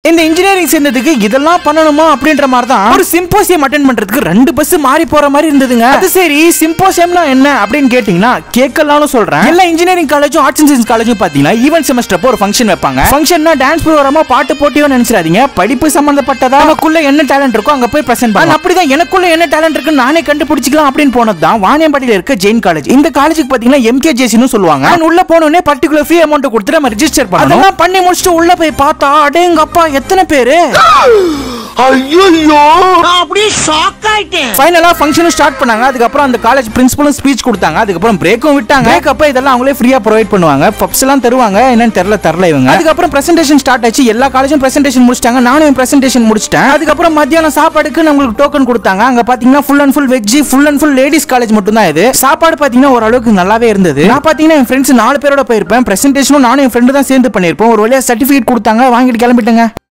இந்த இன்ஜினியரிங் சேர்ந்ததுக்கு இதெல்லாம் பண்ணணுமா அப்படின்ற மாதிரி தான் ஒரு சிம்போசியம் அட்டென்ட் பண்றதுக்கு ரெண்டு பஸ் மாறி போற மாதிரி இருந்ததுங்க அது சரி சிம்போசியம்னா என்ன அப்படின்னு கேட்டீங்கன்னா கேட்கலாம்னு சொல்றேன் எல்லா இன்ஜினியரிங் காலேஜும் ஆர்ட்ஸ் அண்ட் சயின்ஸ் காலேஜும் பாத்தீங்கன்னா ஈவென்ட் செமஸ்டர் அப்போ ஒரு ஃபங்க்ஷன் வைப்பாங்க ஃபங்க்ஷன்னா டான்ஸ் ப்ரோக்ராமா பாட்டு போட்டியோ நினைச்சிடாதீங்க படிப்பு சம்பந்தப்பட்டதா நமக்குள்ள என்ன டேலண்ட் இருக்கோ அங்க போய் பிரசன்ட் பண்ணலாம் அப்படிதான் எனக்குள்ள என்ன டேலண்ட் இருக்குன்னு நானே கண்டுபிடிச்சிக்கலாம் அப்படின்னு போனது தான் வாணியம்பாடியில இருக்க ஜெயின் காலேஜ் இந்த காலேஜுக்கு பாத்தீங்கன்னா எம்கேஜேசின்னு சொல்லுவாங்க நான் உள்ள போனோடனே பர்டிகுலர் ஃப்ரீ அமௌண்ட் கொடுத்து நம்ம ரெஜிஸ்டர் பண்ணணும் அதெல்லாம் பண்ணி முடிச்சுட்டு உள்ள போய் பார்த்தா அடேங்க அப்பா எத்தனை பேரு ஃபைனலா ஃபங்க்ஷனும் ஸ்டார்ட் பண்ணாங்க அதுக்கப்புறம் அந்த காலேஜ் பிரின்சிபலும் ஸ்பீச் கொடுத்தாங்க அதுக்கப்புறம் பிரேக்கும் விட்டாங்க பிரேக் அப்ப இதெல்லாம் அவங்களே ஃப்ரீயா ப்ரொவைட் பண்ணுவாங்க பப்ஸ் எல்லாம் தருவாங்க என்னன்னு தெரியல தரல இவங்க அதுக்கப்புறம் பிரசன்டேஷன் ஸ்டார்ட் ஆச்சு எல்லா காலேஜும் பிரசன்டேஷன் முடிச்சிட்டாங்க நானும் பிரசன்டேஷன் முடிச்சிட்டேன் அதுக்கப்புறம் மத்தியானம் சாப்பாடுக்கு நம்மளுக்கு டோக்கன் கொடுத்தாங்க அங்க பாத்தீங்கன்னா full and full veg full and full ladies college மட்டும் தான் இது சாப்பாடு பாத்தீங்கன்னா ஓரளவுக்கு நல்லாவே இருந்தது நான் பாத்தீங்கன்னா என் ஃப்ரெண்ட்ஸ் நாலு பேரோட போயிருப்பேன் பிரசன்டேஷனும் நானும் என் ஃப்ரெண்டு தான் சேர்ந்து பண்ணியிருப்போம் ஒரு வழியா சர்டிஃபிகேட் கொடுத்தாங்க வாங்கிட்டு கிளம்பிட்டேங்க